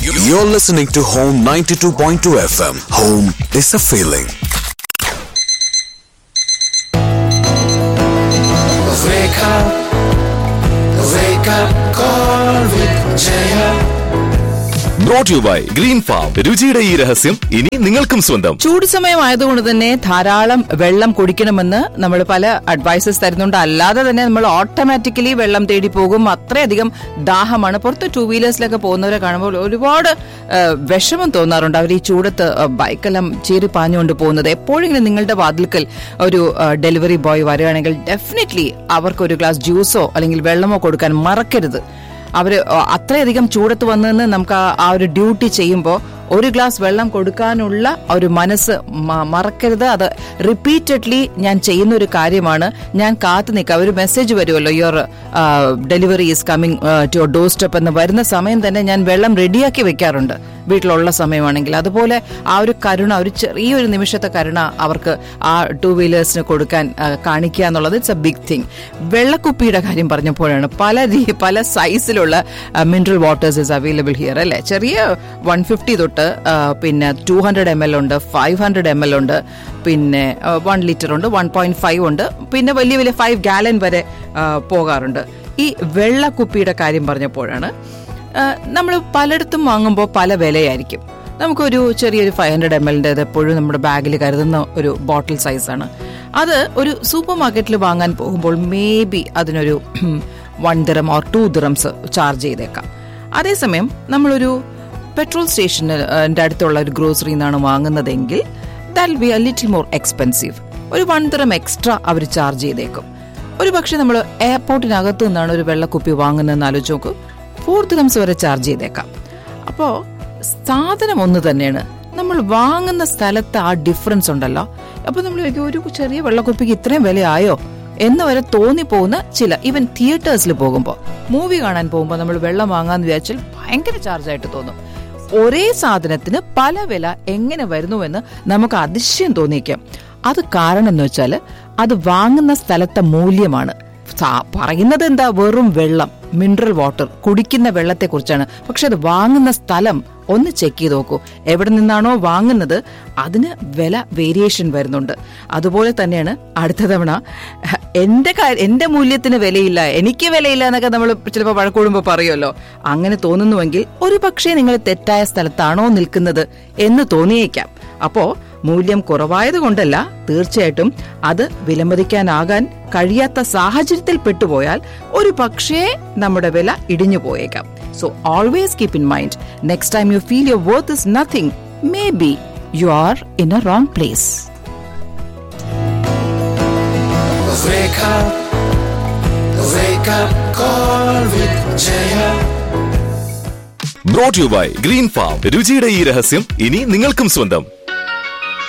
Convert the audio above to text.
You're listening to Home 92.2 FM. Home is a feeling. Wake up, wake up, call with Jaya. Brought you by green farm രുചിയുടെ ഈ രഹസ്യം ഇനി നിങ്ങൾക്കും സ്വന്തം ചൂട് സമയമായതുകൊണ്ട് തന്നെ ധാരാളം വെള്ളം കുടിക്കണമെന്ന് നമ്മൾ പല അഡ്വൈസസ് തരുന്നുണ്ട് അല്ലാതെ തന്നെ നമ്മൾ ഓട്ടോമാറ്റിക്കലി വെള്ളം തേടി പോകും അത്രയധികം ദാഹമാണ് പുറത്ത് ടൂ വീലേഴ്സിലൊക്കെ പോകുന്നവരെ കാണുമ്പോൾ ഒരുപാട് ആ, വിഷമം തോന്നാറുണ്ട് അവർ ഈ ചൂടത്ത് ആ, ബൈക്കെല്ലാം ചീറി പാഞ്ഞുകൊണ്ട് പോകുന്നത് എപ്പോഴെങ്കിലും നിങ്ങളുടെ വാതിൽക്കൽ ഒരു ഡെലിവറി ബോയ് വരികയാണെങ്കിൽ ഡെഫിനറ്റ്ലി അവർക്ക് ഒരു ഗ്ലാസ് ജ്യൂസോ അല്ലെങ്കിൽ വെള്ളമോ കൊടുക്കാൻ മറക്കരുത് അവര് അത്രയധികം ചൂടത്ത് വന്നെന്ന് നമുക്ക് ആ- ആ ഒരു ഡ്യൂട്ടി ചെയ്യുമ്പോൾ ഒരു ഗ്ലാസ് വെള്ളം കൊടുക്കാനുള്ള ഒരു മനസ്സ് മ- മറക്കരുത് അത് റിപ്പീറ്റഡ്ലി ഞാൻ ചെയ്യുന്ന ഒരു കാര്യമാണ് ഞാൻ കാത്തു നിൽക്കാം ഒരു മെസ്സേജ് വരുമല്ലോ your delivery is coming to your doorstep എന്ന് വരുന്ന സമയം തന്നെ ഞാൻ വെള്ളം റെഡിയാക്കി വെക്കാറുണ്ട് വീട്ടിലുള്ള സമയമാണെങ്കിൽ അതുപോലെ ആ ഒരു കരുണ ഒരു ചെറിയൊരു നിമിഷത്തെ കരുണ അവർക്ക് ആ ടൂ വീലേഴ്സിന് കൊടുക്കാൻ ആ, കാണിക്കുക എന്നുള്ളത് ഇറ്റ്സ് എ ബിഗ് തിങ് വെള്ളക്കുപ്പിയുടെ കാര്യം പറഞ്ഞപ്പോഴാണ് പല രീ- പല സൈസിലുള്ള mineral waters is available here അല്ലേ ചെറിയ വൺ ഫിഫ്റ്റി തൊട്ട് ആ, പിന്നെ ടു ഹൺഡ്രഡ് എം എൽ ഉണ്ട് ഫൈവ് ഹൺഡ്രഡ് എം എൽ ഉണ്ട് പിന്നെ വൺ ലിറ്റർ ഉണ്ട് വൺ പോയിന്റ് ഫൈവ് ഉണ്ട് പിന്നെ വലിയ വലിയ ഫൈവ് ഗാലൻ വരെ ആ, പോകാറുണ്ട് ഈ വെള്ളക്കുപ്പിയുടെ കാര്യം പറഞ്ഞപ്പോഴാണ് നമ്മൾ പലയിടത്തും വാങ്ങുമ്പോൾ പല വിലയായിരിക്കും നമുക്കൊരു ചെറിയൊരു ഫൈവ് ഹൺഡ്രഡ് എം എല്ലിൻ്റെ എപ്പോഴും നമ്മുടെ ബാഗിൽ കരുതുന്ന ഒരു ബോട്ടിൽ സൈസാണ് അത് ഒരു സൂപ്പർ മാർക്കറ്റിൽ വാങ്ങാൻ പോകുമ്പോൾ മേ ബി അതിനൊരു one dirham or two dirhams charge ചെയ്തേക്കാം അതേസമയം നമ്മളൊരു പെട്രോൾ സ്റ്റേഷൻ്റെ അടുത്തുള്ള ഒരു ഗ്രോസറി നിന്നാണ് വാങ്ങുന്നതെങ്കിൽ that be a little more expensive ഒരു വൺ ദിറം എക്സ്ട്രാ അവർ ചാർജ് ചെയ്തേക്കും ഒരു പക്ഷെ നമ്മൾ എയർപോർട്ടിനകത്തു നിന്നാണ് ഒരു വെള്ളക്കുപ്പി വാങ്ങുന്നതെന്ന് ആലോചിച്ച് നോക്കൂ ഫോർ ദിറംസ് വരെ ചാർജ് ചെയ്തേക്കാം അപ്പോൾ സാധനം ഒന്ന് തന്നെയാണ് നമ്മൾ വാങ്ങുന്ന സ്ഥലത്ത് ആ ഡിഫറൻസ് ഉണ്ടല്ലോ അപ്പൊ നമ്മൾ വിചാരിക്കും, ഒരു ചെറിയ വെള്ളക്കുപ്പിക്ക് ഇത്രയും വിലയായോ എന്ന് വരെ തോന്നിപ്പോകുന്ന ചില ഈവൻ തിയേറ്റേഴ്സിൽ പോകുമ്പോൾ മൂവി കാണാൻ പോകുമ്പോൾ നമ്മൾ വെള്ളം വാങ്ങാന്ന് വിചാരിച്ചാൽ ഭയങ്കര ചാർജ് ആയിട്ട് തോന്നും ഒരേ സാധനത്തിന് പല വില എങ്ങനെ വരുന്നുവെന്ന് നമുക്ക് അതിശയം തോന്നിയേക്കാം അത് കാരണം എന്ന് വെച്ചാൽ അത് വാങ്ങുന്ന സ്ഥലത്തെ മൂല്യമാണ് സാ- പറയുന്നത് എന്താ വെറും വെള്ളം മിനറൽ വാട്ടർ കുടിക്കുന്ന വെള്ളത്തെ കുറിച്ചാണ് പക്ഷെ അത് വാങ്ങുന്ന സ്ഥലം ഒന്ന് ചെക്ക് ചെയ്ത് നോക്കൂ എവിടെ നിന്നാണോ വാങ്ങുന്നത് അതിന് വില വേരിയേഷൻ വരുന്നുണ്ട് അതുപോലെ തന്നെയാണ് അടുത്ത തവണ എന്റെ കാ- എന്റെ മൂല്യത്തിന് വിലയില്ല എനിക്ക് വിലയില്ല എന്നൊക്കെ നമ്മൾ ചിലപ്പോൾ വഴക്കൂടുമ്പോൾ പറയുമല്ലോ അങ്ങനെ തോന്നുന്നുവെങ്കിൽ ഒരു പക്ഷേ നിങ്ങൾ തെറ്റായ സ്ഥലത്താണോ നിൽക്കുന്നത് എന്ന് തോന്നിയേക്കാം അപ്പോ മൂല്യം കുറവായത് കൊണ്ടല്ല തീർച്ചയായിട്ടും അത് വിലമതിക്കാനാകാൻ കഴിയാത്ത സാഹചര്യത്തിൽ പെട്ടുപോയാൽ ഒരു പക്ഷേ നമ്മുടെ വില ഇടിഞ്ഞു പോയേക്കാം so always keep in mind next time you feel your worth is nothing may be you are in a wrong place Wake up, wake up, call with Jaya. Brought you by green farm രുചിയുടെ ഈ രഹസ്യം ഇനി നിങ്ങൾക്കും സ്വന്തം